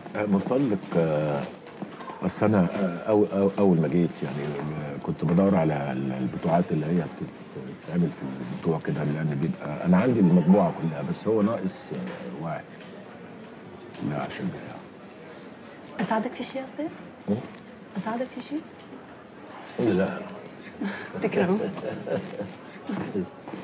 آه، من فضلك آه، اصل انا آه، أو أو اول ما جيت يعني آه، كنت بدور على ال- البطوعات اللي هي بتت- بتتعمل في البتوع كده لان بيبقى انا عندي المجموعه كلها بس هو ناقص آه، واحد لا عشان كده اساعدك في شيء يا استاذ؟ اساعدك في شيء؟ لا تكرم